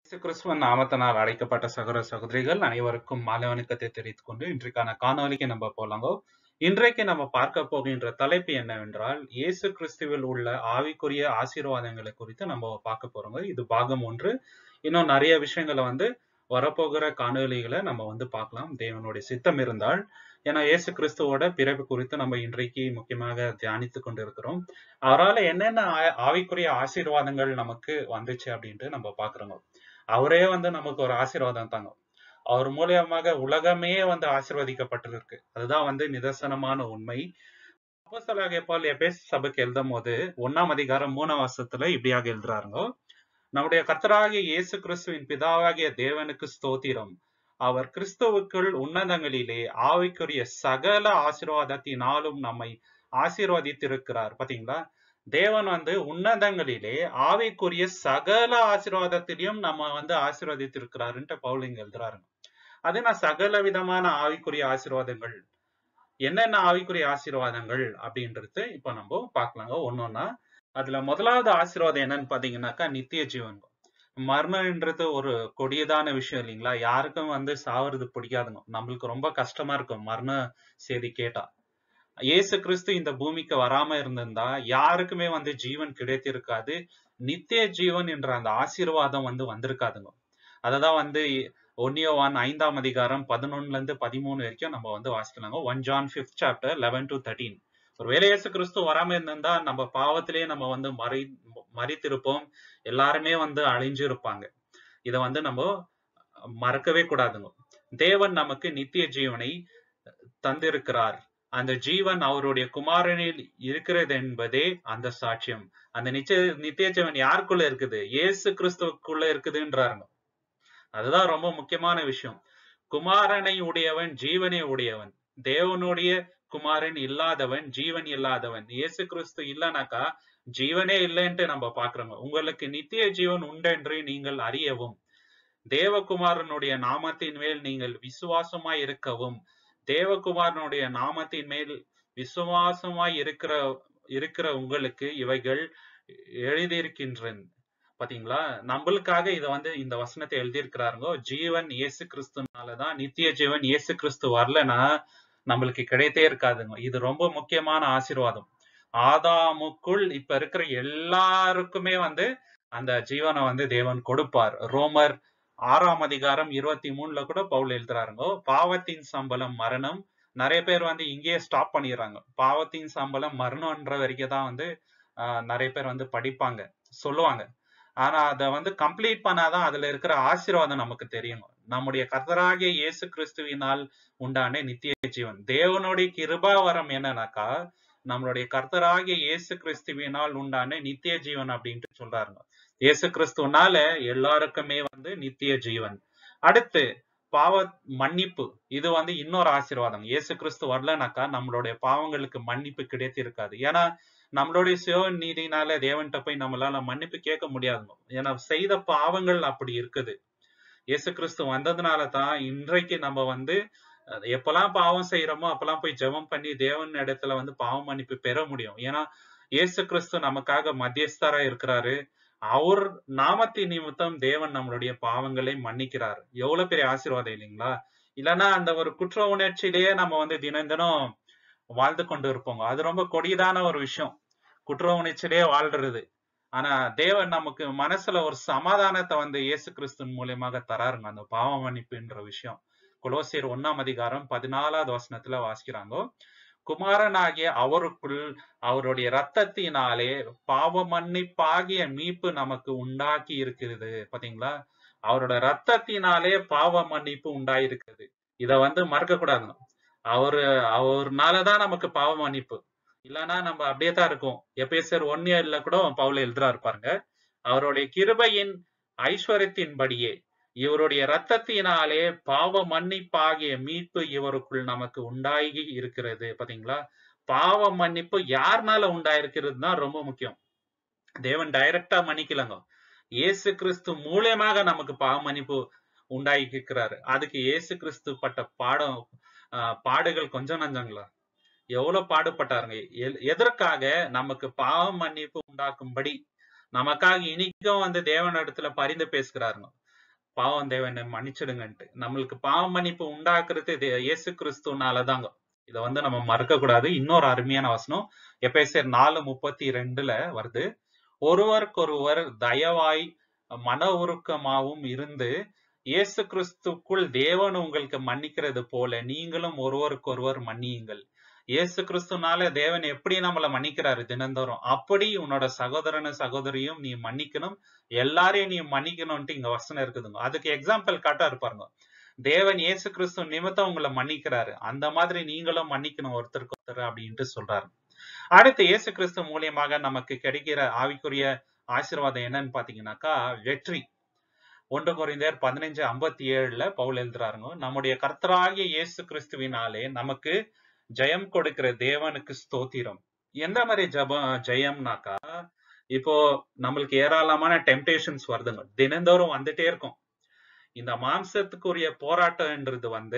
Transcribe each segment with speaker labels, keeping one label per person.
Speaker 1: இயேசு கிறிஸ்துவின் நாமத்தினால் அழைக்கப்பட்ட சகோதர சகோதரிகள் அனைவருக்கும் மாலை வணக்கத்தை தெரிவித்துக் கொண்டு இன்றைக்கான காணொலிக்கு நம்ம போலாங்கோ இன்றைக்கு நம்ம பார்க்க போகின்ற தலைப்பு என்னவென்றால் இயேசு கிறிஸ்துவில் உள்ள ஆவிக்குரிய ஆசீர்வாதங்களை குறித்து நம்ம பார்க்க போறோங்க இது பாகம் ஒன்று இன்னும் நிறைய விஷயங்களை வந்து வரப்போகிற காணொலிகளை நம்ம வந்து பார்க்கலாம் தேவனுடைய சித்தம் இருந்தால் ஏன்னா இயேசு கிறிஸ்துவோட பிறப்பு குறித்து நம்ம இன்றைக்கு முக்கியமாக தியானித்து கொண்டிருக்கிறோம் அவரால் என்னென்ன ஆ- ஆவிக்குரிய ஆசீர்வாதங்கள் நமக்கு வந்துச்சு அப்படின்ட்டு நம்ம பார்க்கிறோங்க அவரே வந்து நமக்கு ஒரு ஆசீர்வாதம் தாங்க அவர் மூலியமாக உலகமே வந்து ஆசீர்வதிக்கப்பட்டிருக்கு அதுதான் வந்து நிதர்சனமான உண்மை அப்போஸ்தலனாகிய பவுல் எபேசு சபைக்கு எழுதும் போது ஒன்னாம் அதிகாரம் மூணாம் வருஷத்துல இப்படியாக எழுதுறாருங்க நம்முடைய கர்த்தராகிய இயேசு கிறிஸ்துவின் பிதாவாகிய தேவனுக்கு ஸ்தோத்திரம் அவர் கிறிஸ்துவுக்குள் உன்னதங்களிலே ஆவிக்குரிய சகல ஆசீர்வாதத்தினாலும் நம்மை ஆசீர்வதித்திருக்கிறார் பாத்தீங்களா தேவன் வந்து உன்னதங்களிலே ஆவிக்குரிய சகல ஆசீர்வாதத்திலையும் நம்ம வந்து ஆசீர்வதித்திருக்கிறாருன்ட்டு பவுல் இங்க எழுதுறாருங்க அது நான் சகல விதமான ஆவிக்குரிய ஆசீர்வாதங்கள் என்னென்ன ஆவிக்குரிய ஆசீர்வாதங்கள் அப்படின்றது இப்ப நம்ம பார்க்கலாங்க ஒன்னொன்னா அதுல முதலாவது ஆசீர்வாதம் என்னன்னு பாத்தீங்கன்னாக்கா நித்திய ஜீவன் மரணம்ன்றது ஒரு கொடியதான விஷயம் இல்லைங்களா யாருக்கும் வந்து சாவறது பிடிக்காதுங்க நம்மளுக்கு ரொம்ப கஷ்டமா இருக்கும் மரண செய்தி கேட்டா இயேசு கிறிஸ்து இந்த பூமிக்கு வராம இருந்திருந்தா யாருக்குமே வந்து ஜீவன் கிடைத்திருக்காது நித்திய ஜீவன் என்ற அந்த ஆசீர்வாதம் வந்து வந்திருக்காதுங்க அததான் வந்து ஒன்னியோவான் ஐந்தாம் அதிகாரம் பதினொன்னுல இருந்து பதிமூணு வரைக்கும் நம்ம வந்து வாசிக்கலாங்க one John fifth chapter eleven to thirteen ஒரு வேலை இயேசு கிறிஸ்து வராம இருந்திருந்தா நம்ம பாவத்திலேயே நம்ம வந்து மறை மறித்திருப்போம் எல்லாருமே வந்து அழிஞ்சிருப்பாங்க இதை வந்து நம்ம மறக்கவே கூடாதுங்க தேவன் நமக்கு நித்திய ஜீவனை தந்திருக்கிறார் அந்த ஜீவன் அவருடைய குமாரனில் இருக்கிறது என்பதே அந்த சாட்சியம் அந்த நிச்சய நித்திய ஜீவன் யாருக்குள்ள இருக்குது இயேசு கிறிஸ்துவுக்குள்ள இருக்குதுன்றாருங்க அதுதான் ரொம்ப முக்கியமான விஷயம் குமாரனை உடையவன் ஜீவனை உடையவன் தேவனுடைய குமாரன் இல்லாதவன் ஜீவன் இல்லாதவன் இயேசு கிறிஸ்து இல்லைனாக்கா ஜீவனே இல்லைன்ட்டு நம்ம பாக்குறோங்க உங்களுக்கு நித்திய ஜீவன் உண்டென்று நீங்கள் அறியவும் தேவகுமாரனுடைய நாமத்தின் மேல் நீங்கள் விசுவாசமாய் இருக்கவும் தேவகுமாரனுடைய நாமத்தின் மேல் விசுவாசமாய் இருக்கிற இருக்கிற உங்களுக்கு இவைகள் எழுதியிருக்கின்றன பாத்தீங்களா நம்மளுக்காக இத வந்து இந்த வசனத்தை எழுதியிருக்கிறாருங்க ஜீவன் இயேசு கிறிஸ்துனாலதான் நித்திய ஜீவன் இயேசு கிறிஸ்து வரலன்னா நம்மளுக்கு கிடைத்தே இருக்காதுங்க இது ரொம்ப முக்கியமான ஆசீர்வாதம் ஆதாமுக்குள் இப்ப இருக்கிற எல்லாருக்குமே வந்து அந்த ஜீவனை வந்து தேவன் கொடுப்பார் ரோமர் ஆறாம் அதிகாரம் இருபத்தி மூணுல கூட பவுல் எழுதுறாருங்க பாவத்தின் சம்பளம் மரணம் நிறைய பேர் வந்து இங்கேயே ஸ்டாப் பண்ணிடுறாங்க பாவத்தின் சம்பளம் மரணம்ன்ற வரைக்கும் தான் வந்து ஆஹ், நிறைய பேர் வந்து படிப்பாங்க சொல்லுவாங்க ஆனா அதை வந்து கம்ப்ளீட் பண்ணாதான் அதுல இருக்கிற ஆசீர்வாதம் நமக்கு தெரியும் நம்முடைய கர்த்தராகிய இயேசு கிறிஸ்துவினால் உண்டான நித்திய ஜீவன் தேவனுடைய கிருபாவரம் என்னன்னாக்கா நம்மளுடைய கர்த்தராகிய இயேசு கிறிஸ்துவினால் உண்டான நித்திய ஜீவன் அப்படின்ட்டு சொல்றாருங்க இயேசு கிறிஸ்துவனால எல்லாருக்குமே வந்து நித்திய ஜீவன் அடுத்து பாவ மன்னிப்பு இது வந்து இன்னொரு ஆசீர்வாதம் இயேசு கிறிஸ்து வரலனாக்கா நம்மளுடைய பாவங்களுக்கு மன்னிப்பு கிடைத்திருக்காது ஏன்னா நம்மளுடைய சிவ நீதினால தேவன்கிட்ட போய் நம்மளால மன்னிப்பு கேட்க முடியாதுங்க ஏன்னா செய்த பாவங்கள் அப்படி இருக்குது இயேசு கிறிஸ்து வந்ததுனால தான் இன்றைக்கு நம்ம வந்து அஹ், எப்பெல்லாம் பாவம் செய்யறோமோ அப்பெல்லாம் போய் ஜெபம் பண்ணி தேவன் இடத்துல வந்து பாவ மன்னிப்பு பெற முடியும் ஏன்னா இயேசு கிறிஸ்து நமக்காக மத்தியஸ்தரா இருக்கிறாரு அவர் நாமத்தின் நிமித்தம் தேவன் நம்மளுடைய பாவங்களை மன்னிக்கிறார் எவ்வளவு பெரிய ஆசீர்வாதம் இல்லைங்களா இல்லைன்னா அந்த ஒரு குற்ற உணர்ச்சியிலேயே நம்ம வந்து தினம் தினம் வாழ்ந்து கொண்டு இருப்போங்க அது ரொம்ப கொடியதான ஒரு விஷயம் குற்ற உணர்ச்சியிலேயே வாழ்றது ஆனா தேவன் நமக்கு மனசுல ஒரு சமாதானத்தை வந்து இயேசு கிறிஸ்துவின் மூலியமாக தராருங்க அந்த பாவ மன்னிப்புன்ற விஷயம் கொலோசியர் ஒண்ணாம் அதிகாரம் பதினாலாவது வசனத்துல வாசிக்கிறாங்க குமாரனாகிய அவருக்குள் அவருடைய ரத்தத்தினாலே பாவ மன்னிப்பாகிய மீட்பு நமக்கு உண்டாக்கி இருக்கிறது பாத்தீங்களா அவரோட ரத்தத்தினாலே பாவ மன்னிப்பு உண்டாயிருக்கிறது இத வந்து மறக்க கூடாதுங்க அவரு அவர்னாலதான் நமக்கு பாவ மன்னிப்பு இல்லைன்னா நம்ம அப்படியே தான் இருக்கோம் எப்பேசர் ஒன் இயர்ல கூட பவுல எழுதுறாரு பாருங்க அவருடைய கிருபையின் ஐஸ்வர்யத்தின்படியே இவருடைய ரத்தத்தினாலே பாவ மன்னிப்பாகிய மீட்பு இவருக்குள் நமக்கு உண்டாகி இருக்கிறது பாத்தீங்களா பாவ மன்னிப்பு யாருனால உண்டாயிருக்கிறது தான் ரொம்ப முக்கியம் தேவன் டைரக்டா மன்னிக்கலங்க இயேசு கிறிஸ்து மூலியமாக நமக்கு பாவ மன்னிப்பு உண்டாக்கிக்கிறாரு அதுக்கு இயேசு கிறிஸ்து பட்ட பாடம் ஆஹ், பாடுகள் கொஞ்சம் நஞ்சங்களா எவ்வளவு பாடுபட்டாருங்க எ- எதற்காக நமக்கு பாவ மன்னிப்பு உண்டாக்கும்படி நமக்காக இனிக்கும் வந்து தேவனிடத்துல பரிந்து பேசுகிறாருங்க பாவம் தேவனை மன்னிச்சிடுங்கன்ட்டு நம்மளுக்கு பாவ மன்னிப்பு உண்டாக்குறது இது இயேசு கிறிஸ்துனாலதாங்க இத வந்து நம்ம மறக்க கூடாது இன்னொரு அருமையான வசனம் எபேசியர் நாலு முப்பத்தி ரெண்டுல வருது ஒருவருக்கொருவர் தயவாய் மன உருக்கமாவும் இருந்து இயேசு கிறிஸ்துக்குள் தேவன் உங்களுக்கு மன்னிக்கிறது போல நீங்களும் ஒருவருக்கொருவர் மன்னியுங்கள் இயேசு கிறிஸ்துனால தேவன் எப்படி நம்மள மன்னிக்கிறாரு தினந்தோறும் அப்படி உன்னோட சகோதரன சகோதரியும் நீ மன்னிக்கணும் எல்லாரையும் நீ மன்னிக்கணும்ட்டு இங்க வசனம் இருக்குதுங்க அதுக்கு எக்ஸாம்பிள் காட்டா இருப்பாருங்க தேவன் இயேசு கிறிஸ்து நிமித்தம் உங்களை மன்னிக்கிறாரு அந்த மாதிரி நீங்களும் மன்னிக்கணும் ஒருத்தருக்கு ஒருத்தர் அப்படின்ட்டு சொல்றாரு அடுத்து இயேசு கிறிஸ்து மூலியமாக நமக்கு கிடைக்கிற ஆவிக்குரிய ஆசீர்வாதம் என்னன்னு பாத்தீங்கன்னாக்கா வெற்றி ஒன்று குறைந்தர் பதினஞ்சு ஐம்பத்தி ஏழுல பவுல் எழுதுறாருங்க நம்முடைய கர்த்தராகிய இயேசு கிறிஸ்துவினாலே நமக்கு ஜெயம் கொடுக்கிற தேவனுக்கு ஸ்தோத்திரம் எந்த மாதிரி ஜப ஜெயம்னாக்கா இப்போ நம்மளுக்கு ஏராளமான டெம்டேஷன்ஸ் வருதுங்க தினந்தோறும் வந்துட்டே இருக்கும் இந்த மாம்சத்துக்குரிய போராட்டம்ன்றது வந்து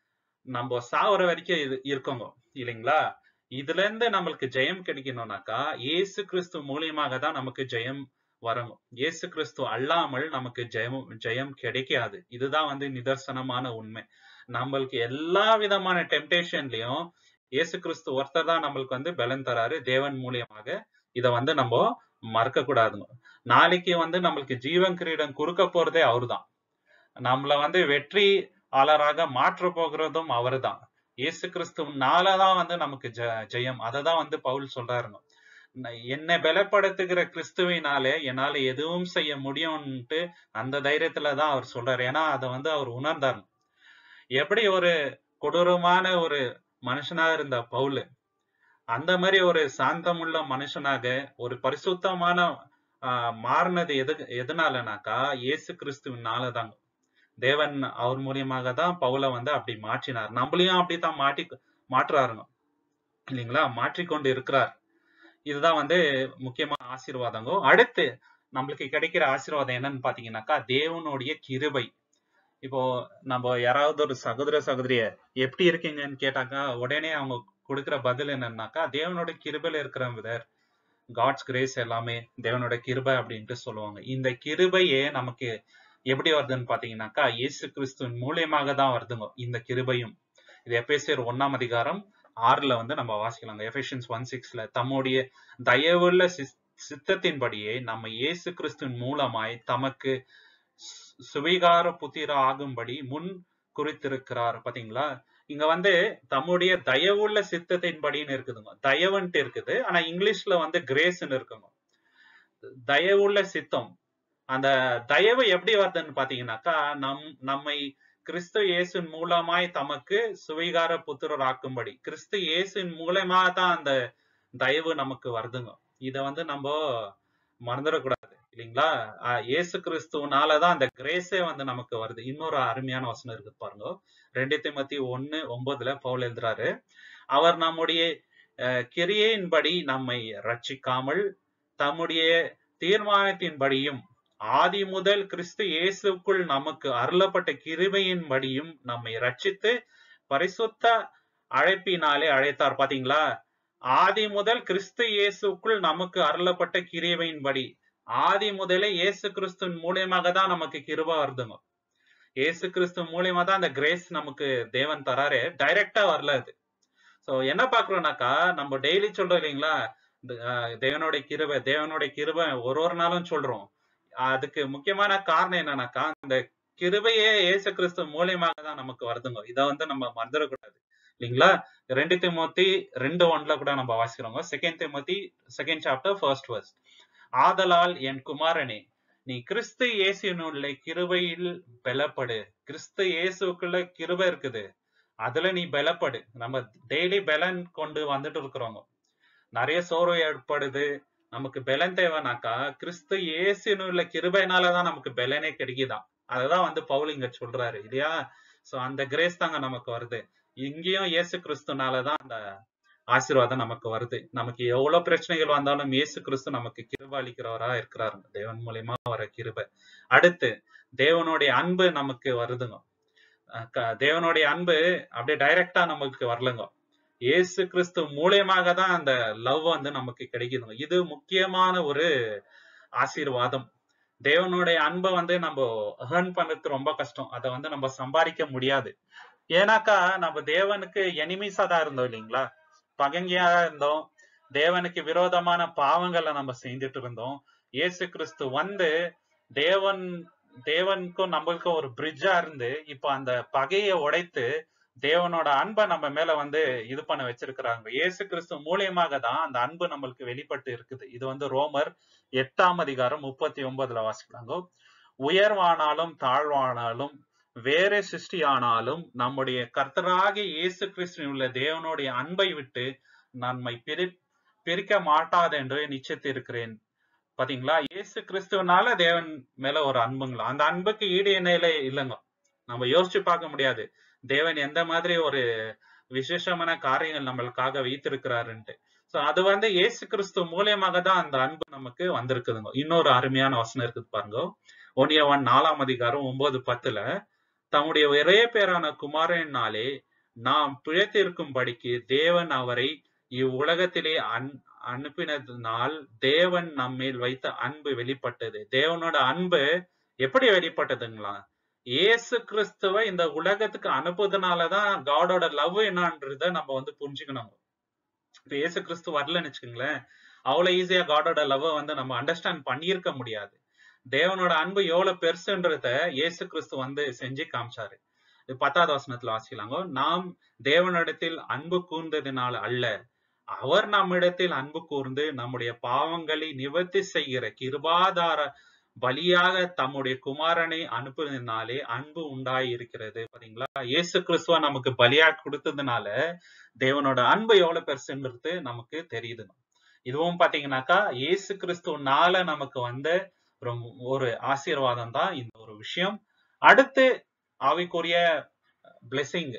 Speaker 1: நம்ம சாவர வரைக்கும் இது இருக்கோங்க இல்லைங்களா இதுல இருந்து நம்மளுக்கு ஜெயம் கிடைக்கணும்னாக்கா இயேசு கிறிஸ்து மூலியமாக தான் நமக்கு ஜெயம் வரும் இயேசு கிறிஸ்து அல்லாமல் நமக்கு ஜெயம் ஜெயம் கிடைக்காது இதுதான் வந்து நிதர்சனமான உண்மை நம்மளுக்கு எல்லா விதமான டெம்டேஷன்லயும் இயேசு கிறிஸ்து ஒருத்தர் தான் நம்மளுக்கு வந்து பலன் தராரு தேவன் மூலியமாக இத வந்து நம்ம மறக்க கூடாதுங்க நாளைக்கு வந்து நம்மளுக்கு ஜீவன் கிரீடம் குறுக்க போறதே அவர்தான் நம்மள வந்து வெற்றி ஆளராக மாற்ற போகிறதும் அவர்தான் இயேசு கிறிஸ்துவனாலதான் வந்து நமக்கு ஜ ஜெயம் அததான் வந்து பவுல் சொல்றாருங்க என்னை பலப்படுத்துகிற கிறிஸ்துவினாலே என்னால எதுவும் செய்ய முடியும்ட்டு அந்த தைரியத்துலதான் அவர் சொல்றாரு ஏன்னா அதை வந்து அவர் உணர்ந்தார் எப்படி ஒரு கொடூரமான ஒரு மனுஷனாக இருந்த பவுல் அந்த மாதிரி ஒரு சாந்தமுள்ள மனுஷனாக ஒரு பரிசுத்தமான ஆஹ் மாறினது எது எதனாலனாக்கா இயேசு கிறிஸ்துவினாலதாங்க தேவன் அவர் மூலியமாக தான் பவுலை வந்து அப்படி மாற்றினார் நம்மளையும் அப்படித்தான் மாட்டி மாற்றுறாருங்க இல்லைங்களா மாற்றிக்கொண்டு இருக்கிறார் இதுதான் வந்து முக்கியமான ஆசீர்வாதங்க அடுத்து நம்மளுக்கு கிடைக்கிற ஆசீர்வாதம் என்னன்னு பாத்தீங்கன்னாக்கா தேவனுடைய கிருபை இப்போ நம்ம யாராவது ஒரு சகோதர சகோதரிய எப்படி இருக்கீங்கன்னு கேட்டாக்கா உடனே அவங்க கொடுக்கிற பதில் என்னன்னாக்கா தேவனோட கிருபையில இருக்கிற விதர் காட்ஸ் கிரேஸ் எல்லாமே தேவனோட கிருபை அப்படின்ட்டு சொல்லுவாங்க இந்த கிருபையே நமக்கு எப்படி வருதுன்னு பாத்தீங்கன்னாக்கா இயேசு கிறிஸ்துவின் மூலியமாக தான் வருதுங்க இந்த கிருபையும் இது எபேசியர் ஒன்னாம் அதிகாரம் ஆறுல வந்து நம்ம வாசிக்கலாங்க எஃபேஷன்ஸ் ஒன் சிக்ஸ்ல தம்முடைய தயவுள்ள சித்தத்தின்படியே நம்ம இயேசு கிறிஸ்துவின் மூலமாய் தமக்கு சுவிகார புத்திர ஆகும்படி முன் குறித்திருக்கிறார் பாத்தீங்களா இங்க வந்து தம்முடைய தயவுள்ள சித்தத்தின்படின்னு இருக்குதுங்க தயவுன்ட்டு இருக்குது ஆனா இங்கிலீஷ்ல வந்து கிரேஸ்ன்னு இருக்குங்க தயவுள்ள சித்தம் அந்த தயவு எப்படி வருதுன்னு பாத்தீங்கன்னாக்கா நம் நம்மை கிறிஸ்து இயேசுவின் மூலமாய் தமக்கு சுவிகார புத்திரர் ஆக்கும்படி கிறிஸ்து இயேசுவின் மூலமா தான் அந்த தயவு நமக்கு வருதுங்க இத வந்து நம்ம மறந்துடக்கூடாது இல்லைங்களா இயேசு கிறிஸ்துவனாலதான் அந்த கிரேஸே வந்து நமக்கு வருது இன்னொரு அருமையான வசனம் இருக்கு பாருங்க ரெண்டு திமத்தி ஒன்னு ஒன்பதுல பவுல் எழுதுறாரு அவர் நம்முடைய கிரியையின்படி நம்மை ரட்சிக்காமல் தம்முடைய தீர்மானத்தின்படியும் ஆதி முதல் கிறிஸ்து இயேசுக்குள் நமக்கு அருளப்பட்ட கிருபையின்படியும் நம்மை ரட்சித்து பரிசுத்த அழைப்பினாலே அழைத்தார் பாத்தீங்களா ஆதி முதல் கிறிஸ்து இயேசுக்குள் நமக்கு அருளப்பட்ட கிருபையின்படி ஆதி முதலே இயேசு கிறிஸ்துவின் மூலியமாக தான் நமக்கு கிருபா வருதுங்க இயேசு கிறிஸ்து மூலியமா தான் அந்த கிரேஸ் நமக்கு தேவன் தராரு டைரக்டா வரல அது சோ என்ன பாக்குறோம்னாக்கா நம்ம டெய்லி சொல்றோம் இல்லைங்களா தேவனுடைய கிருபை தேவனுடைய கிருபை ஒரு ஒரு நாளும் சொல்றோம் அதுக்கு முக்கியமான காரணம் என்னன்னாக்கா அந்த கிருபையே இயேசு கிறிஸ்து மூலியமாக தான் நமக்கு வருதுங்க இதை வந்து நம்ம மறந்துடக்கூடாது இல்லைங்களா ரெண்டு திமுத்தி ரெண்டு ஒன்ல கூட நம்ம வாசிக்கிறோங்க second Timothy second chapter first verse ஆதலால் என் குமாரனே நீ கிறிஸ்து இயேசுனுள்ள கிருபையில் பலப்படு கிறிஸ்து இயேசுக்குள்ள கிருபை இருக்குது அதுல நீ பலப்படு நம்ம டெய்லி பலன் கொண்டு வந்துட்டு இருக்கிறோங்க நிறைய சோர்வு ஏற்படுது நமக்கு பலன் தேவைனாக்கா கிறிஸ்து இயேசுனுள்ள கிருபைனாலதான் நமக்கு பலனே கிடைக்குதான் அததான் வந்து பவுல் இங்க சொல்றாரு இல்லையா சோ அந்த கிரேஸ் தாங்க நமக்கு வருது இங்கேயும் இயேசு கிறிஸ்துனாலதான் அந்த ஆசீர்வாதம் நமக்கு வருது நமக்கு எவ்வளவு பிரச்சனைகள் வந்தாலும் இயேசு கிறிஸ்து நமக்கு கிருப அளிக்கிறவரா இருக்கிறாருங்க தேவன் மூலியமா வர கிருப அடுத்து தேவனுடைய அன்பு நமக்கு வருதுங்க தேவனுடைய அன்பு அப்படியே டைரக்டா நமக்கு வரலங்க இயேசு கிறிஸ்து மூலியமாக தான் அந்த லவ் வந்து நமக்கு கிடைக்குதுங்க இது முக்கியமான ஒரு ஆசீர்வாதம் தேவனுடைய அன்பை வந்து நம்ம ஏர்ன் பண்றது ரொம்ப கஷ்டம் அதை வந்து நம்ம சம்பாதிக்க முடியாது ஏன்னாக்கா நம்ம தேவனுக்கு எனிமீஸா தான் இருந்தோம் இல்லைங்களா பகங்கியா இருந்தோம் தேவனுக்கு விரோதமான பாவங்களை நம்ம செஞ்சுட்டு இருந்தோம் இயேசு கிறிஸ்து வந்து தேவன் தேவனுக்கும் நம்மளுக்கும் ஒரு பிரிட்ஜா இருந்து இப்போ அந்த பகையை உடைத்து தேவனோட அன்பை நம்ம மேல வந்து இது பண்ண வச்சிருக்கிறாங்க இயேசு கிறிஸ்து மூலியமாக தான் அந்த அன்பு நம்மளுக்கு வெளிப்பட்டு இருக்குது இது வந்து ரோமர் எட்டாம் அதிகாரம் முப்பத்தி ஒன்பதுல வாசிக்கிறாங்க உயர்வானாலும் தாழ்வானாலும் வேற சிருஷ்டியானாலும் நம்முடைய கர்த்தராகிய இயேசு கிறிஸ்துவின் உள்ள தேவனுடைய அன்பை விட்டு நம்மை பிரி பிரிக்க மாட்டாது என்று நிச்சயித்திருக்கிறேன் பாத்தீங்களா இயேசு கிறிஸ்துவனால தேவன் மேல ஒரு அன்புங்களா அந்த அன்புக்கு ஈடு இணையில இல்லைங்க நம்ம யோசிச்சு பார்க்க முடியாது தேவன் எந்த மாதிரி ஒரு விசேஷமான காரியங்கள் நம்மளுக்காக வைத்திருக்கிறாருன்ட்டு சோ அது வந்து இயேசு கிறிஸ்து மூலியமாக தான் அந்த அன்பு நமக்கு வந்திருக்குதுங்க இன்னொரு அருமையான வசனம் இருக்குது பாருங்க ஒன்னியவன் நாலாம் அதிகாரம் ஒன்பது பத்துல தம்முடைய ஒரே பேரான குமாரனாலே நாம் பிழைத்திருக்கும்படிக்கு தேவன் அவரை இவ்வுலகத்திலே அன் அனுப்பினதுனால் தேவன் நம்மேல் வைத்த அன்பு வெளிப்பட்டது தேவனோட அன்பு எப்படி வெளிப்பட்டதுங்களா இயேசு கிறிஸ்துவ இந்த உலகத்துக்கு அனுப்புறதுனாலதான் காடோட லவ் என்னன்றத நம்ம வந்து புரிஞ்சுக்கணும் இப்ப இயேசு கிறிஸ்து வரலன்னு வச்சுக்கோங்களேன் அவ்வளவு ஈஸியா காடோட லவ் வந்து நம்ம அண்டர்ஸ்டாண்ட் பண்ணியிருக்க முடியாது தேவனோட அன்பு எவ்வளவு பெருசுன்றத இயேசு கிறிஸ்து வந்து செஞ்சு காமிச்சாரு பத்தாவது வசனத்துல வாசிக்கலாங்க நாம் தேவனிடத்தில் அன்பு கூர்ந்ததினால் அல்ல அவர் நம்மிடத்தில் அன்பு கூர்ந்து நம்முடைய பாவங்களை நிவர்த்தி செய்கிற கிருபாதார பலியாக தம்முடைய குமாரனை அனுப்புனதுனாலே அன்பு உண்டாய் இருக்கிறது பாத்தீங்களா இயேசு கிறிஸ்துவ நமக்கு பலியா கொடுத்ததுனால தேவனோட அன்பு எவ்வளவு பெருசுன்றது நமக்கு தெரியுது இதுவும் பாத்தீங்கன்னாக்கா இயேசு கிறிஸ்துவனால நமக்கு வந்த ஒரு ஆசீர்வாதம் தான் இந்த ஒரு விஷயம் அடுத்து ஆவிக்குரிய பிளெஸிங்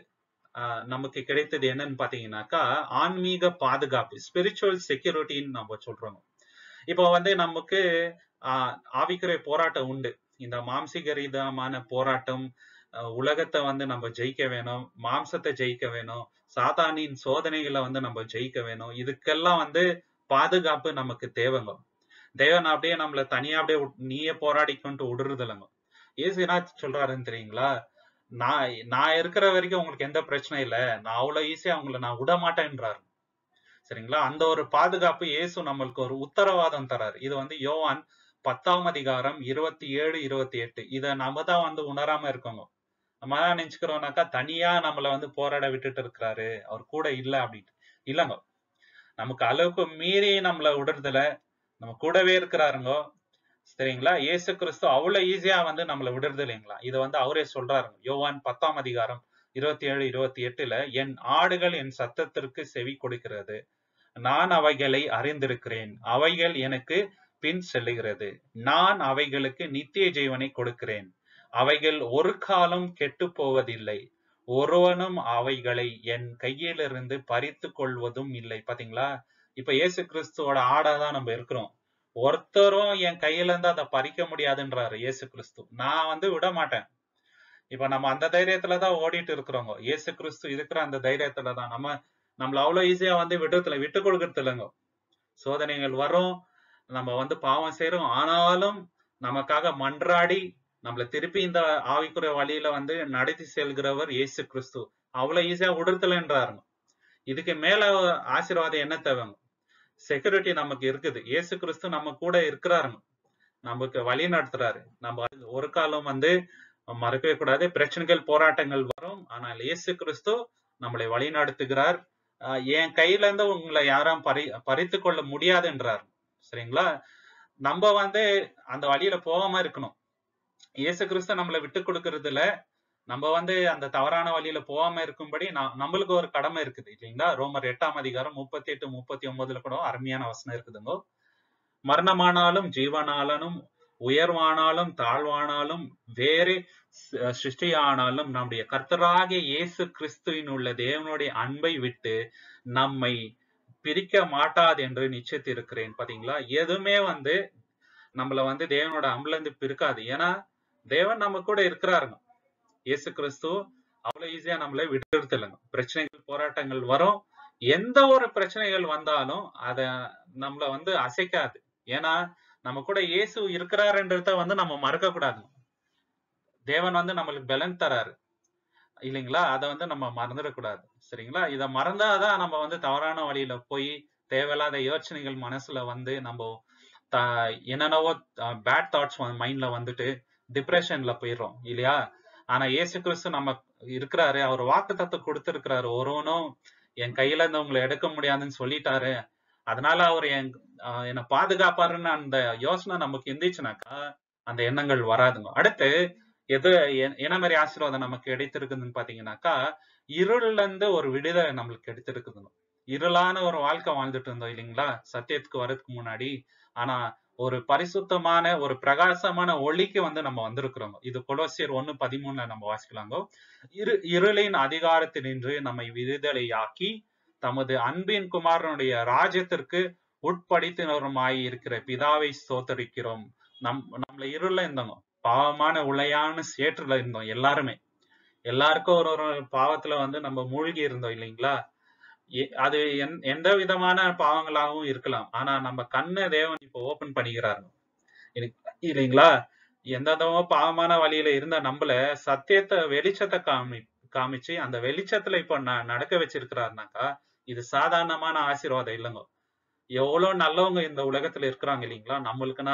Speaker 1: நமக்கு கிடைத்தது என்னன்னு பாத்தீங்கன்னாக்கா ஆன்மீக பாதுகாப்பு ஸ்பிரிச்சுவல் செக்யூரிட்டின்னு நம்ம சொல்றோம் இப்போ வந்து நமக்கு ஆஹ் ஆவிக்குரிய போராட்டம் உண்டு இந்த மாம்சிகரிதமான போராட்டம் உலகத்தை வந்து நம்ம ஜெயிக்க வேணும் மாம்சத்தை ஜெயிக்க வேணும் சாதானின் சோதனைகளை வந்து நம்ம ஜெயிக்க வேணும் இதுக்கெல்லாம் வந்து பாதுகாப்பு நமக்கு தேவைங்க தேவன் அப்படியே நம்மள தனியா அப்படியே நீயே போராடிக்கொண்டு விடுறது இல்லைங்க ஏசு என்ன சொல்றாருன்னு தெரியுங்களா நான் நான் இருக்கிற வரைக்கும் உங்களுக்கு எந்த பிரச்சனையும் இல்லை நான் அவ்வளவு ஈஸியா உங்களை நான் விட மாட்டேன்றாரு சரிங்களா அந்த ஒரு பாதுகாப்பு இயேசு நம்மளுக்கு ஒரு உத்தரவாதம் தராரு இது வந்து யோவான் பத்தாம் அதிகாரம் இருபத்தி ஏழு இருபத்தி எட்டு இத நம்ம தான் வந்து உணராம இருக்கோங்க நம்ம தான் நினைச்சுக்கிறோம்னாக்கா தனியா நம்மள வந்து போராட விட்டுட்டு இருக்கிறாரு அவர் கூட இல்ல அப்படின்ட்டு இல்லங்க நமக்கு அளவுக்கு மீறி நம்மள விடுறதுல நம்ம கூடவே இருக்கிறாருங்க சரிங்களா இயேசு கிறிஸ்து அவ்வளவு ஈஸியா வந்து நம்மள விடுறது இல்லைங்களா இதை வந்து அவரே சொல்றாருங்க யோவான் பத்தாம் அதிகாரம் இருபத்தி ஏழு இருபத்தி எட்டுல என் ஆடுகள் என் சத்தத்திற்கு செவி கொடுக்கிறது நான் அவைகளை அறிந்திருக்கிறேன் அவைகள் எனக்கு பின் செல்லுகிறது நான் அவைகளுக்கு நித்திய ஜீவனை கொடுக்கிறேன் அவைகள் ஒரு காலம் கெட்டு போவதில்லை ஒருவனும் அவைகளை என் கையிலிருந்து பறித்து கொள்வதும் இல்லை பாத்தீங்களா இப்ப இயேசு கிறிஸ்துவோட ஆடாதான் நம்ம இருக்கிறோம் ஒருத்தரும் என் கையில இருந்து அதை பறிக்க முடியாதுன்றாரு இயேசு கிறிஸ்து நான் வந்து விட மாட்டேன் இப்ப நம்ம அந்த தைரியத்துலதான் ஓடிட்டு இருக்கிறோங்க இயேசு கிறிஸ்து இருக்கிற அந்த தைரியத்துலதான் நம்ம நம்மள அவ்வளவு ஈஸியா வந்து விடுறதுல விட்டு கொடுக்கறது இல்லைங்க சோதனைகள் வரும் நம்ம வந்து பாவம் செய்யறோம் ஆனாலும் நமக்காக மன்றாடி நம்மள திருப்பி இந்த ஆவிக்குரிய வழியில வந்து நடத்தி செல்கிறவர் இயேசு கிறிஸ்து அவ்வளவு ஈஸியா விடுறதுலன்றாருங்க இதுக்கு மேல ஆசீர்வாதம் என்ன தேவைங்க செக்யூரிட்டி நமக்கு இருக்குது இயேசு கிறிஸ்து நம்ம கூட இருக்கிறாருங்க நமக்கு வழி நடத்துறாரு நம்ம ஒரு காலம் வந்து மறக்கவே கூடாது பிரச்சனைகள் போராட்டங்கள் வரும் ஆனால் இயேசு கிறிஸ்து நம்மளை வழி நடத்துகிறார் என் கையில இருந்து உங்களை யாரும் பறி பறித்து கொள்ள முடியாதுன்றார் சரிங்களா நம்ம வந்து அந்த வழியில போகாம இருக்கணும் இயேசு கிறிஸ்து நம்மளை விட்டு கொடுக்கறதுல நம்ம வந்து அந்த தவறான வழியில போகாம இருக்கும்படி நம்மளுக்கு ஒரு கடமை இருக்குது இல்லைங்களா ரோமர் எட்டாம் அதிகாரம் முப்பத்தி எட்டு முப்பத்தி ஒன்பதுல கூட அருமையான வசனம் இருக்குதுங்க மரணமானாலும் ஜீவனாலும் உயர்வானாலும் தாழ்வானாலும் வேறு சிருஷ்டியானாலும் நம்முடைய கர்த்தராகிய இயேசு கிறிஸ்துவின் உள்ள தேவனுடைய அன்பை விட்டு நம்மை பிரிக்க மாட்டாது என்று நிச்சயத்திருக்கிறேன் பாத்தீங்களா எதுவுமே வந்து நம்மள வந்து தேவனோட அம்புல இருந்து பிரிக்காது ஏன்னா தேவன் நம்ம கூட இருக்கிறாருங்க இயேசு கிறிஸ்து அவ்வளவு ஈஸியா நம்மள விடுறது இல்லைங்க பிரச்சனைகள் போராட்டங்கள் வரும் எந்த ஒரு பிரச்சனைகள் வந்தாலும் அத நம்மள வந்து அசைக்காது ஏன்னா நம்ம கூட இயேசு இருக்கிறாருன்றத வந்து நம்ம மறக்க கூடாது தேவன் வந்து நம்மளுக்கு பலன் தராரு இல்லைங்களா அதை வந்து நம்ம மறந்துடக்கூடாது சரிங்களா இதை மறந்தாதான் நம்ம வந்து தவறான வழியில போய் தேவையில்லாத யோசனைகள் மனசுல வந்து நம்ம த என்னென்னவோ பேட் தாட்ஸ் மைண்ட்ல வந்துட்டு டிப்ரெஷன்ல போயிடுறோம் இல்லையா ஆனா இயேசு கிறிஸ்து நம்ம இருக்கிறாரு அவர் வாக்கு தத்துவ கொடுத்திருக்கிறாரு ஒருவனும் என் கையில இருந்து உங்களை எடுக்க முடியாதுன்னு சொல்லிட்டாரு அதனால அவர் என் ஆஹ் என்னை பாதுகாப்பாருன்னு அந்த யோசனை நமக்கு இருந்துச்சுனாக்கா அந்த எண்ணங்கள் வராதுங்க அடுத்து எது எ- என்ன மாதிரி ஆசீர்வாதம் நமக்கு கிடைத்திருக்குதுன்னு பாத்தீங்கன்னாக்கா இருள்ல இருந்து ஒரு விடுதலை நம்மளுக்கு கிடைத்திருக்குதுங்க இருளான ஒரு வாழ்க்கை வாழ்ந்துட்டு இருந்தோம் இல்லைங்களா சத்தியத்துக்கு வர்றதுக்கு முன்னாடி ஆனா ஒரு பரிசுத்தமான ஒரு பிரகாசமான ஒளிக்கு வந்து நம்ம வந்திருக்கிறோம் இது கொலோசியர் ஒண்ணு பதிமூணுல நம்ம வாசிக்கலாங்க இரு இருளின் அதிகாரத்தினின்று நம்மை விடுதலையாக்கி தமது அன்பின் குமாரனுடைய ராஜ்யத்திற்கு உட்படுத்தினருமாய் இருக்கிற பிதாவை ஸ்தோத்தரிக்கிறோம் நம் நம்மள இருள இருந்தோங்க பாவமான உளையான சேற்றுல இருந்தோம் எல்லாருமே எல்லாருக்கும் ஒரு ஒரு பாவத்துல வந்து நம்ம மூழ்கி இருந்தோம் இல்லைங்களா எ- அது எந்- எந்த விதமான பாவங்களாகவும் இருக்கலாம் ஆனா நம்ம கண்ணை தேவன் இப்போ ஓபன் பண்ணிக்கிறாரு இல்ல- இல்லைங்களா எந்தெந்தவோ பாவமான வழியில இருந்த நம்மள சத்தியத்தை வெளிச்சத்தை காமி காமிச்சு அந்த வெளிச்சத்துல இப்ப ந- நடக்க வச்சிருக்கிறாருனாக்கா இது சாதாரணமான ஆசீர்வாதம் இல்லைங்க எவ்வளவு நல்லவங்க இந்த உலகத்துல இருக்கிறாங்க இல்லைங்களா நம்மளுக்குன்னா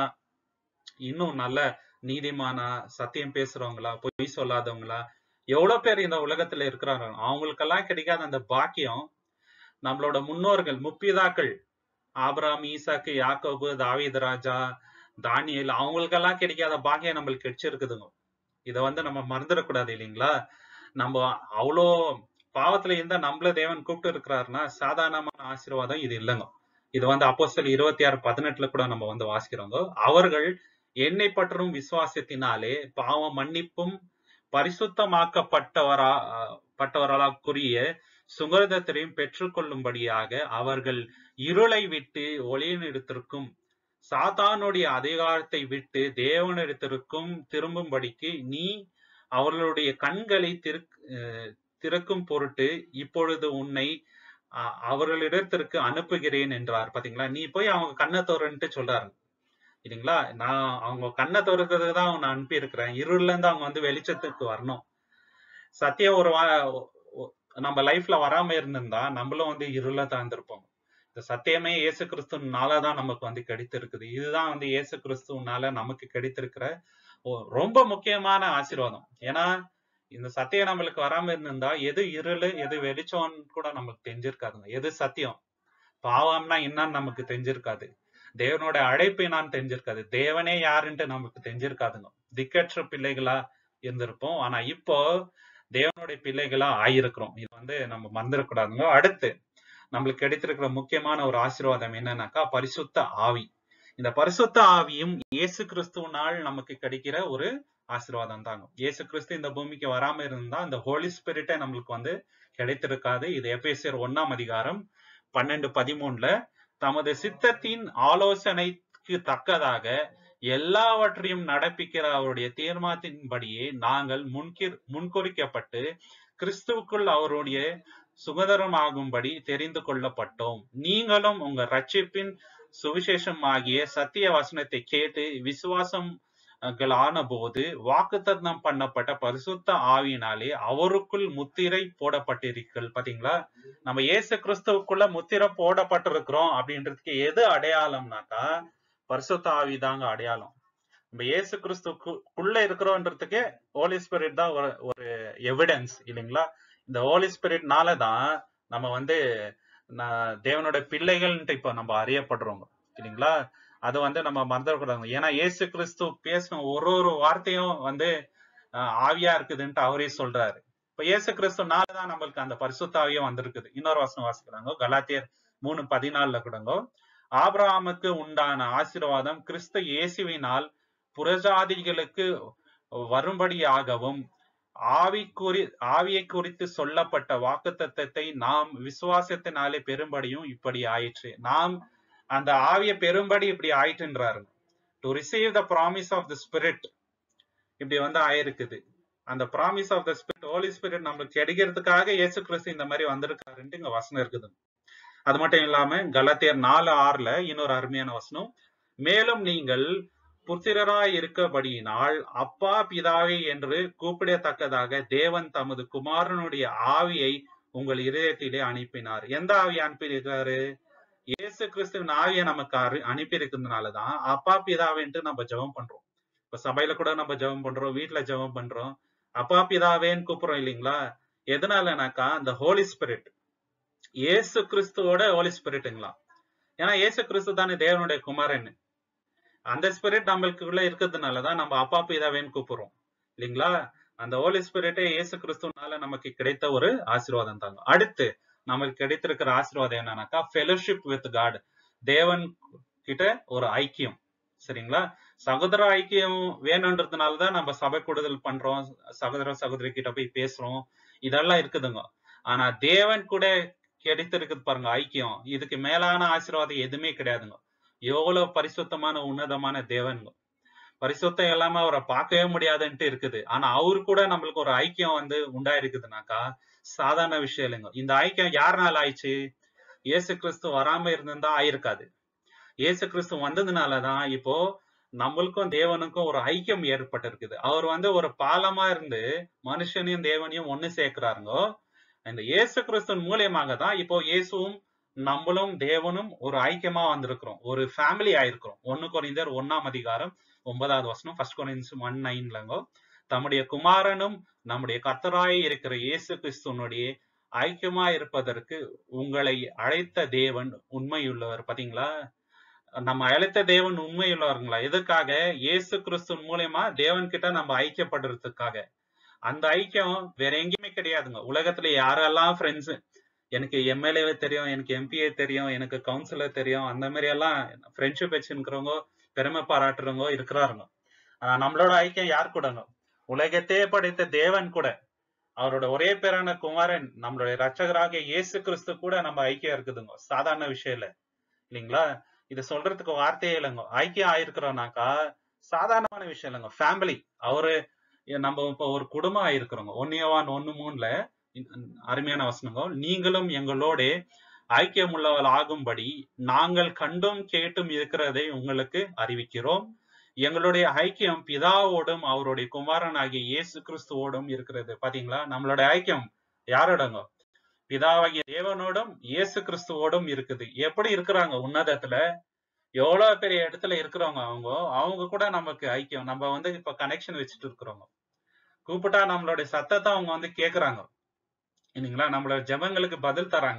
Speaker 1: இன்னும் நல்ல நீதிமானா சத்தியம் பேசுறவங்களா பொய் சொல்லாதவங்களா எவ்வளவு பேர் இந்த உலகத்துல இருக்கிறாங்க அவங்களுக்கெல்லாம் கிடைக்காத அந்த பாக்கியம் நம்மளோட முன்னோர்கள் முப்பிதாக்கள் ஆபிராம் ஈசாக்கு யாக்கோபு தாவீது ராஜா தானியேல் அவங்களுக்கெல்லாம் கிடைக்காத பாக்கியம் நம்மளுக்கு கிடைச்சிருக்குதுங்க இத வந்து நம்ம மறந்துடக்கூடாது இல்லைங்களா நம்ம அவ்வளோ பாவத்துல இருந்தா நம்மள தேவன் கூப்பிட்டு இருக்கிறாருன்னா சாதாரணமான ஆசீர்வாதம் இது இல்லைங்க இது வந்து அப்போஸ்தலர் இருபத்தி ஆறு பதினெட்டுல கூட நம்ம வந்து வாசிக்கிறோங்க அவர்கள் என்னை பற்றும் விசுவாசத்தினாலே பாவ மன்னிப்பும் பரிசுத்தமாக்கப்பட்டவரா பட்டவர்களாக்குரிய சுகர்தத்தையும் பெற்றுக்கொள்ளும்படியாக அவர்கள் இருளை விட்டு ஒளியினிடத்திற்கும் சாத்தானுடைய அதிகாரத்தை விட்டு தேவனிடத்திற்கும் திரும்பும்படிக்கு நீ அவர்களுடைய கண்களை திரு அஹ் திறக்கும் பொருட்டு இப்பொழுது உன்னை அஹ், அவர்களிடத்திற்கு அனுப்புகிறேன் என்றார் பாத்தீங்களா நீ போய் அவங்க கண்ணை தோறன்ட்டு சொல்றாரு இல்லைங்களா நான் அவங்க கண்ணை திறக்கிறதுக்கு தான் அவனை அனுப்பி இருக்கிறேன் இருள்ல இருந்து அவங்க வந்து வெளிச்சத்துக்கு வரணும் சத்தியம் ஒரு வா- ஒ- நம்ம லைஃப்ல வராம இருந்திருந்தா நம்மளும் வந்து இருள தான் இருந்திருப்போம் இந்த சத்தியமே இயேசு கிறிஸ்துனால தான் நமக்கு வந்து கிடைத்திருக்குது இதுதான் வந்து இயேசு கிறிஸ்துவனால நமக்கு கிடைத்திருக்கிற ஒ- ரொம்ப முக்கியமான ஆசீர்வாதம் ஏன்னா இந்த சத்தியம் நம்மளுக்கு வராம இருந்திருந்தா எது இருளு எது வெளிச்சம்னு கூட நமக்கு தெரிஞ்சிருக்காதுங்க எது சத்தியம் பாவம்னா என்னன்னு நமக்கு தெரிஞ்சிருக்காது தேவனோட அழைப்பு என்னன்னு தெரிஞ்சிருக்காது தேவனே யாருன்ட்டு நமக்கு தெரிஞ்சிருக்காதுங்க திக்கற்ற பிள்ளைகளா இருந்திருப்போம் ஆனா இப்போ தேவனுடைய பிள்ளைகளா ஆயிருக்கிறோம் இது வந்து நம்ம மறந்துடக்கூடாதுங்க அடுத்து நம்மளுக்கு கிடைத்திருக்கிற முக்கியமான ஒரு ஆசீர்வாதம் என்னன்னாக்கா பரிசுத்த ஆவி இந்த பரிசுத்த ஆவியும் இயேசு கிறிஸ்துவனால் நமக்கு கிடைக்கிற ஒரு ஆசீர்வாதம் தாங்க இயேசு கிறிஸ்து இந்த பூமிக்கு வராம இருந்தா அந்த ஹோலி ஸ்பிரிட்டே நம்மளுக்கு வந்து கிடைத்திருக்காது இது எபேசியர் ஒண்ணாம் அதிகாரம் பன்னெண்டு பதிமூணுல தமது சித்தத்தின் ஆலோசனைக்கு தக்கதாக எல்லாவற்றையும் நடப்பிக்கிற அவருடைய தீர்மானத்தின்படியே நாங்கள் முன்கிர் முன்குறிக்கப்பட்டு கிறிஸ்துவுக்குள் அவருடைய சுகதரமாகும்படி தெரிந்து கொள்ளப்பட்டோம் நீங்களும் உங்க ரட்சிப்பின் சுவிசேஷம் ஆகிய சத்திய வசனத்தை கேட்டு விசுவாசம் ஆன போது வாக்குத்தத்தம் பண்ணப்பட்ட பரிசுத்த ஆவியினாலே அவருக்குள் முத்திரை போடப்பட்டிருக்கள் பாத்தீங்களா நம்ம இயேசு கிறிஸ்துவுக்குள்ள முத்திரை போடப்பட்டிருக்கிறோம் அப்படின்றதுக்கு எது அடையாளம்னாக்கா பரிசுத்த ஆவி தாங்க அடையாளம் நம்ம இயேசு கிறிஸ்துக்குள்ள இருக்கிறோன்றதுக்கு ஹோலி ஸ்பிரிட் தான் ஒரு ஒரு எவிடன்ஸ் இல்லைங்களா இந்த ஹோலி ஸ்பிரிட்னால தான் நம்ம வந்து ந- தேவனோட பிள்ளைகள்ன்ட்டு இப்ப நம்ம அறியப்படுறோம் இல்லைங்களா அது வந்து நம்ம மறந்துடக்கூடாது ஏன்னா இயேசு கிறிஸ்து பேசின ஒரு ஒரு வார்த்தையும் வந்து ஆஹ், ஆவியா இருக்குதுன்ட்டு அவரே சொல்றாரு இப்ப இயேசு கிறிஸ்துனால தான் நம்மளுக்கு அந்த பரிசுத்த ஆவியும் வந்திருக்குது இன்னொரு வசனம் வாசிக்கிறாங்க கலாத்தியர் மூணு பதினாலுல கூடங்க ஆபிரகாமுக்கு உண்டான ஆசீர்வாதம் கிறிஸ்து இயேசுவினால் புறஜாதிகளுக்கு வரும்படியாகவும் ஆவி குறி ஆவியை குறித்து சொல்லப்பட்ட வாக்குத்தத்தத்தை நாம் விசுவாசத்தினாலே பெரும்படியும் இப்படி ஆயிற்று நாம் அந்த ஆவிய பெரும்படி இப்படி ஆயிட்டுன்றாரு to receive the promise of the spirit இப்படி வந்து ஆயிருக்குது அந்த promise of the spirit holy spirit நம்மளுக்கு கிடைக்கிறதுக்காக இயேசு கிறிஸ்து இந்த மாதிரி வந்திருக்காருன்ட்டு இங்க வசனம் இருக்குது அது மட்டும் இல்லாம கலாத்தியர் நாலு ஆறுல இன்னொரு அருமையான வசனம் மேலும் நீங்கள் புத்திரராய் இருக்கபடியினால் அப்பா பிதாவே என்று கூப்பிடத்தக்கதாக தேவன் தமது குமாரனுடைய ஆவியை உங்கள் இதயத்திலே அனுப்பினார் எந்த ஆவியை அனுப்பியிருக்காரு இயேசு கிறிஸ்துவின் ஆவியை நமக்கு அரு அனுப்பி இருக்கிறதுனாலதான் அப்பா பிதாவேன்ட்டு நம்ம ஜெபம் பண்றோம் இப்ப சபையில கூட நம்ம ஜெபம் பண்றோம் வீட்டுல ஜெபம் பண்றோம் அப்பா பிதாவேன்னு கூப்பிடுறோம் இல்லைங்களா எதனாலனாக்கா அந்த ஹோலி ஸ்பிரிட் இயேசு கிறிஸ்துவோட ஹோலி ஸ்பிரிட்டுங்களா ஏன்னா இயேசு கிறிஸ்து தானே தேவனுடைய குமாரன் அந்த ஸ்பிரிட் நம்மளுக்குள்ள இருக்கிறதுனாலதான் நம்ம அப்பா பிதாவேன்னு கூப்பிடுறோம் இல்லைங்களா அந்த ஹோலி ஸ்பிரிட்டே இயேசு கிறிஸ்துனால நமக்கு கிடைத்த ஒரு ஆசீர்வாதம் தாங்க அடுத்து நமக்கு கிடைத்திருக்கிற ஆசீர்வாதம் என்னன்னாக்கா ஃபெலோஷிப் வித் காட் தேவன் கிட்ட ஒரு ஐக்கியம் சரிங்களா சகோதர ஐக்கியம் வேணுன்றதுனாலதான் நம்ம சபை கூடுதல் பண்றோம் சகோதர சகோதரி கிட்ட போய் பேசுறோம் இதெல்லாம் இருக்குதுங்க ஆனா தேவன் கூட கிடைத்திருக்குது பாருங்க ஐக்கியம் இதுக்கு மேலான ஆசீர்வாதம் எதுவுமே கிடையாதுங்க எவ்வளவு பரிசுத்தமான உன்னதமான தேவன்ங்க பரிசுத்தம் இல்லாம அவரை பார்க்கவே முடியாதுன்ட்டு இருக்குது ஆனா அவரு கூட நம்மளுக்கு ஒரு ஐக்கியம் வந்து உண்டாயிருக்குதுனாக்கா சாதாரண விஷயம் இல்லைங்க இந்த ஐக்கியம் யாருனால ஆயிடுச்சு இயேசு கிறிஸ்து வராம இருந்திருந்தா ஆயிருக்காது இயேசு கிறிஸ்து வந்ததுனாலதான் இப்போ நம்மளுக்கும் தேவனுக்கும் ஒரு ஐக்கியம் ஏற்பட்டிருக்குது அவர் வந்து ஒரு பாலமா இருந்து மனுஷனையும் தேவனையும் ஒண்ணு சேர்க்கிறாருங்கோ இந்த இயேசு கிறிஸ்துவின் மூலியமாக தான் இப்போ இயேசுவும் நம்மளும் தேவனும் ஒரு ஐக்கியமா வந்திருக்கிறோம் ஒரு ஃபேமிலி ஆயிருக்கிறோம் ஒன்னு குறைந்தர் ஒன்னாம் அதிகாரம் ஒன்பதாவது வசனம் ஃபர்ஸ்ட் குறைந்தஸ் ஒன் நைன்லங்கோ தம்முடைய குமாரனும் நம்முடைய கர்த்தராய் இருக்கிற இயேசு கிறிஸ்துவனுடைய ஐக்கியமா இருப்பதற்கு உங்களை அழைத்த தேவன் உண்மையுள்ளவர் பாத்தீங்களா நம்ம அழைத்த தேவன் உண்மையுள்ளவர்களா எதுக்காக இயேசு கிறிஸ்து மூலியமா தேவன் கிட்ட நம்ம ஐக்கியப்படுறதுக்காக அந்த ஐக்கியம் வேற எங்கேயுமே கிடையாதுங்க உலகத்துல யாரெல்லாம் ஃப்ரெண்ட்ஸ் எனக்கு எம்எல்ஏ தெரியும் எனக்கு எம்பிஏ தெரியும் எனக்கு கவுன்சிலர் தெரியும் அந்த மாதிரி எல்லாம் ஃப்ரெண்ட்ஷிப் வச்சுருக்கிறவங்க பெருமை பாராட்டுறவங்க இருக்கிறாருங்க ஆனா நம்மளோட ஐக்கியம் யார் கூடங்க உலகத்தையே படைத்த தேவன் கூட அவரோட ஒரே பேரான குமாரன் நம்மளுடைய ரட்சகராக இயேசு கிறிஸ்து கூட நம்ம ஐக்கியம் இருக்குதுங்க சாதாரண விஷயம் இல்ல இல்லைங்களா இது சொல்றதுக்கு வார்த்தையே இல்லைங்க ஐக்கியம் ஆயிருக்கிறோம்னாக்கா சாதாரணமான விஷயம் இல்லைங்க ஃபேமிலி அவரு நம்ம இப்ப ஒரு குடும்பம் ஆயிருக்கிறோங்க ஒன்னியவான் ஒன்னு மூணுல அருமையான வசனங்க நீங்களும் எங்களோட ஐக்கியம் உள்ளவள் ஆகும்படி நாங்கள் கண்டும் கேட்டும் இருக்கிறதை உங்களுக்கு அறிவிக்கிறோம் எங்களுடைய ஐக்கியம் பிதாவோடும் அவருடைய குமாரன் ஆகிய இயேசு கிறிஸ்துவோடும் இருக்கிறது பாத்தீங்களா நம்மளோட ஐக்கியம் யாரோடங்க பிதாவாகிய தேவனோடும் இயேசு கிறிஸ்துவோடும் இருக்குது எப்படி இருக்கிறாங்க உன்னதத்துல எவ்வளவு பெரிய இடத்துல இருக்கிறவங்க அவங்க அவங்க கூட நமக்கு ஐக்கியம் நம்ம வந்து இப்ப கனெக்ஷன் வச்சுட்டு இருக்கிறோங்க கூப்பிட்டா நம்மளுடைய சத்தத்தை அவங்க வந்து கேக்குறாங்க இல்லைங்களா நம்மளோட ஜபங்களுக்கு பதில் தராங்க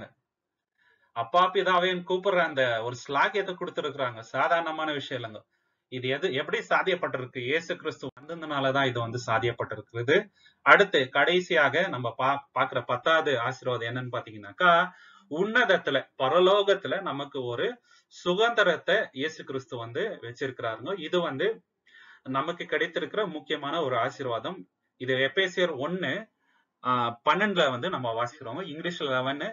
Speaker 1: அப்பா பிதாவையும் கூப்பிடுற அந்த ஒரு ஸ்லாகியத்தை கொடுத்துருக்குறாங்க சாதாரணமான விஷயம் இல்லைங்க இது எது எப்படி சாத்தியப்பட்டிருக்கு இயேசு கிறிஸ்து வந்ததுனாலதான் இது வந்து சாத்தியப்பட்டிருக்கிறது அடுத்து கடைசியாக நம்ம பா பாக்குற பத்தாவது ஆசீர்வாதம் என்னன்னு பாத்தீங்கன்னாக்கா உன்னதத்துல பரலோகத்துல நமக்கு ஒரு சுதந்திரத்தை இயேசு கிறிஸ்து வந்து வச்சிருக்கிறாருங்க இது வந்து நமக்கு கிடைத்திருக்கிற முக்கியமான ஒரு ஆசீர்வாதம் இது எபேசியர் ஒன்னு ஆஹ் பன்னெண்டுல வந்து நம்ம வாசிக்கிறோம் இங்கிலீஷ்ல லெவனு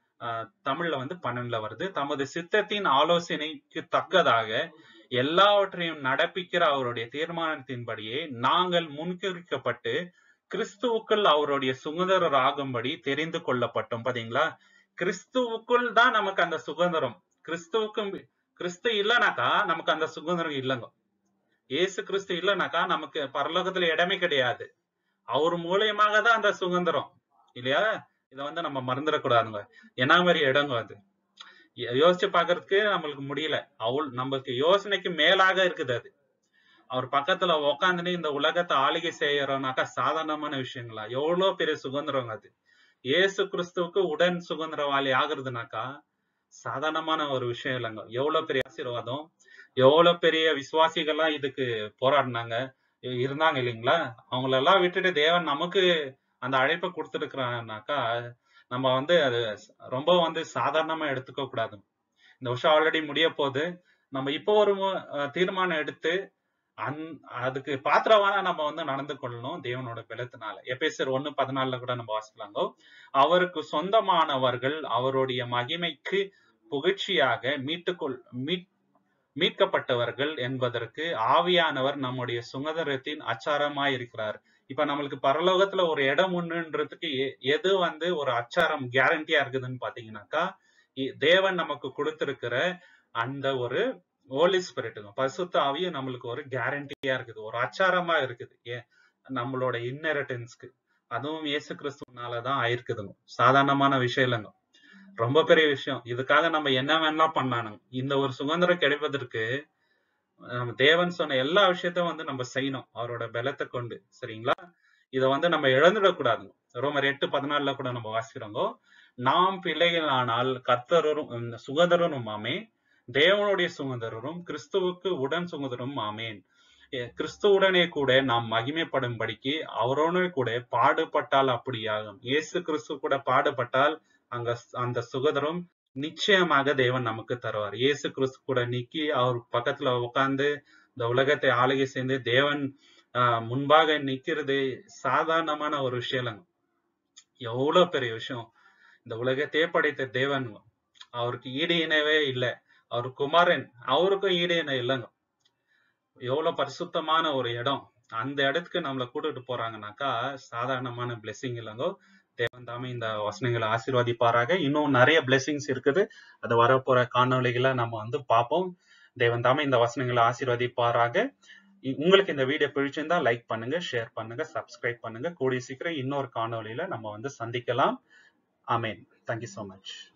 Speaker 1: தமிழ்ல வந்து பன்னெண்டுல வருது தமது சித்தத்தின் ஆலோசனைக்கு தக்கதாக எல்லாவற்றையும் நடப்பிக்கிற அவருடைய தீர்மானத்தின்படியே நாங்கள் முன்குறிக்கப்பட்டு கிறிஸ்துவுக்குள் அவருடைய சுதந்திரர் ஆகும்படி தெரிந்து கொள்ளப்பட்டோம் பாத்தீங்களா கிறிஸ்துவுக்குள் தான் நமக்கு அந்த சுதந்திரம் கிறிஸ்துவுக்கும் கிறிஸ்து இல்லைனாக்கா நமக்கு அந்த சுதந்திரம் இல்லைங்க ஏசு கிறிஸ்து இல்லைனாக்கா நமக்கு பரலோகத்துல இடமே கிடையாது அவர் மூலியமாக தான் அந்த சுதந்திரம் இல்லையா இத வந்து நம்ம மறந்துடக்கூடாதுங்க என்ன மாதிரி இடங்க அது யோசிச்சு பாக்குறதுக்கு நம்மளுக்கு முடியல அவள் நம்மளுக்கு யோசனைக்கு மேலாக இருக்குது அது அவர் பக்கத்துல உக்காந்துன்னு இந்த உலகத்தை ஆளுகை செய்யறோம்னாக்கா சாதாரணமான விஷயங்களா எவ்வளவு பெரிய சுதந்திரம் அது ஏசு கிறிஸ்துவுக்கு உடன் சுதந்திரவாளி ஆகுறதுனாக்கா சாதாரணமான ஒரு விஷயம் இல்லைங்க எவ்வளவு பெரிய ஆசீர்வாதம் எவ்வளவு பெரிய விசுவாசிகள்லாம் இதுக்கு போராடினாங்க இருந்தாங்க இல்லைங்களா அவங்களெல்லாம் விட்டுட்டு தேவன் நமக்கு அந்த அழைப்பை கொடுத்துருக்கிறானாக்கா நம்ம வந்து அது ரொம்ப வந்து சாதாரணமா எடுத்துக்க கூடாது இந்த வருஷம் ஆல்ரெடி முடிய போது நம்ம இப்போ ஒரு தீர்மானம் எடுத்து அந் அதுக்கு பாத்திரவான நம்ம வந்து நடந்து கொள்ளணும் தேவனோட பலத்தினால எபேசர் ஒண்ணு பதினாலுல கூட நம்ம வாசிக்கலாங்கோ அவருக்கு சொந்தமானவர்கள் அவருடைய மகிமைக்கு புகழ்ச்சியாக மீட்டுக்கொள் மீட் மீட்கப்பட்டவர்கள் என்பதற்கு ஆவியானவர் நம்முடைய சுதந்திரத்தின் அச்சாரமாய் இருக்கிறார் இப்ப நம்மளுக்கு பரலோகத்துல ஒரு இடம் ஒண்ணுன்றதுக்கு எது வந்து ஒரு அச்சாரம் கேரண்டியா இருக்குதுன்னு பாத்தீங்கன்னாக்கா தேவன் நமக்கு கொடுத்திருக்கிற அந்த ஒரு ஹோலி ஸ்பிரிட்டுங்க பரிசுத்த ஆவியும் நம்மளுக்கு ஒரு கேரண்டியா இருக்குது ஒரு அச்சாரமா இருக்குது ஏன் நம்மளோட இன்னெரிட்டன்ஸ்க்கு அதுவும் இயேசு கிறிஸ்துவனாலதான் ஆயிருக்குதுங்க சாதாரணமான விஷயம் இல்லைங்க ரொம்ப பெரிய விஷயம் இதுக்காக நம்ம என்ன வேணா பண்ணானுங்க இந்த ஒரு சுதந்திரம் கிடைப்பதற்கு நம்ம தேவன் சொன்ன எல்லா விஷயத்தையும் வந்து நம்ம செய்யணும் அவரோட பலத்தை கொண்டு சரிங்களா இதை வந்து நம்ம இழந்துடக்கூடாதுங்க ரோமர் எட்டு பதினாலுல கூட நம்ம வாசிக்கிறோங்க நாம் பிள்ளைகளானால் கர்த்தரும் சுகந்தரனும் ஆமே தேவனுடைய சுகந்தரரும் கிறிஸ்துவுக்கு உடன் சுகந்தரும் ஆமேன் கிறிஸ்துவுடனே கூட நாம் மகிமைப்படும்படிக்கு அவரோட கூட பாடுபட்டால் அப்படியாகும் இயேசு கிறிஸ்து கூட பாடுபட்டால் அங்க அந்த சுகதரம் நிச்சயமாக தேவன் நமக்கு தருவார் இயேசு கிறிஸ்து கூட நிக்கி அவர் பக்கத்துல உட்கார்ந்து இந்த உலகத்தை ஆளுகை செய்து தேவன் ஆஹ் முன்பாக நிக்கிறது சாதாரணமான ஒரு விஷயம் இல்லைங்க எவ்வளவு பெரிய விஷயம் இந்த உலகத்தையே படைத்த தேவன் அவருக்கு ஈடு இணைவே இல்லை அவர் குமாரன் அவருக்கும் ஈடு இணை இல்லைங்க எவ்வளவு பரிசுத்தமான ஒரு இடம் அந்த இடத்துக்கு நம்மளை கூட்டிட்டு போறாங்கனாக்கா சாதாரணமான பிளெஸிங் இல்லைங்கோ தேவன் தாமே இந்த வசனங்களை ஆசீர்வாதிப்பாராக இன்னும் நிறைய பிளெஸிங்ஸ் இருக்குது அது வரப்போற காணொலிகளை நம்ம வந்து பார்ப்போம் தேவன் தாமே இந்த வசனங்களை ஆசீர்வாதிப்பாராக உங்களுக்கு இந்த வீடியோ பிடிச்சிருந்தா லைக் பண்ணுங்க ஷேர் பண்ணுங்க சப்ஸ்கிரைப் பண்ணுங்க கூடிய சீக்கிரம் இன்னொரு காணொலியில நம்ம வந்து சந்திக்கலாம் ஆமேன் தேங்க்யூ ஸோ மச்